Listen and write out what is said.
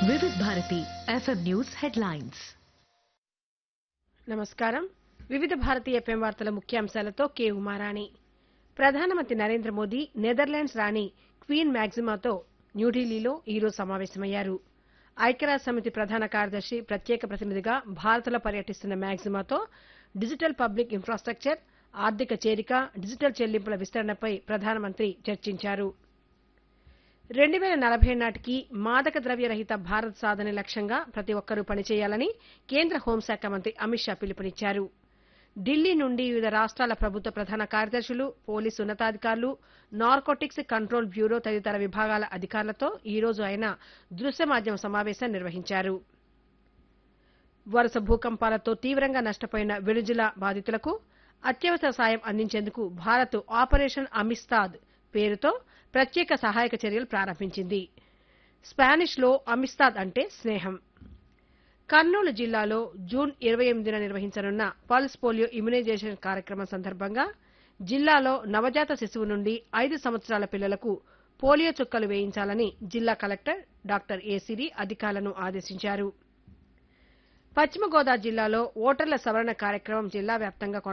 వివిధ Bharati FM news headlines నమస్కారం వివిధ భారతీయ ఎఫ్ఎం వార్తల ముఖ్యాంశాలతో కె ఉమారాణి ప్రధానమంత్రి నరేంద్ర మోదీ నెదర్లాండ్స్ రాణి క్వీన్ మ్యాక్సిమాతో న్యూఢిల్లీలో ఈరోజు సమావేశమయ్యారు ఐక్యరాజ్య సమితి ప్రధాన కార్యదర్శి ప్రత్యేక ప్రతినిధిగా భారత్లో పర్యటిస్తున్న మ్యాక్సిమాతో డిజిటల్ పబ్లిక్ ఇన్ఫ్రాస్ట్రక్చర్ ఆర్థిక చేరిక డిజిటల్ చెల్లింపుల విస్తరణపై ప్రధానమంత్రి చర్చించారు రెండు వేల నలభై నాటికి మాదక ద్రవ్య రహిత భారత్ సాధనే లక్ష్యంగా ప్రతి ఒక్కరూ పనిచేయాలని కేంద్ర హోంశాఖ మంత్రి అమిత్ షా పిలుపునిచ్చారు ఢిల్లీ నుండి వివిధ రాష్ట్రాల ప్రభుత్వ ప్రధాన కార్యదర్శులు పోలీసు ఉన్నతాధికారులు నార్కోటిక్స్ కంట్రోల్ బ్యూరో తదితర విభాగాల అధికారులతో ఈ రోజు ఆయన దృశ్య మాధ్యమ సమావేశం నిర్వహించారు వరుస భూకంపాలతో తీవ్రంగా నష్టపోయిన వెనుజులా బాధితులకు అత్యవసర సాయం అందించేందుకు భారత్ ఆపరేషన్ అమిస్తాద్ పేరుతో ప్రత్యేక సహాయక చర్యలు ప్రారంభించింది స్పానిష్లో అమిస్తాద్ అంటే స్నేహం కర్నూలు జిల్లాలో జూన్ ఇరవై ఎనిమిదిన నిర్వహించనున్న పల్స్ పోలియో ఇమ్యునైజేషన్ కార్యక్రమం సందర్భంగా జిల్లాలో నవజాత శిశువు నుండి ఐదు సంవత్సరాల పిల్లలకు పోలియో చుక్కలు వేయించాలని జిల్లా కలెక్టర్ డాక్టర్ ఏసిరి అధికారులను ఆదేశించారు పశ్చిమ గోదావరి జిల్లాలో ఓటర్ల సవరణ కార్యక్రమం జిల్లా వ్యాప్తంగా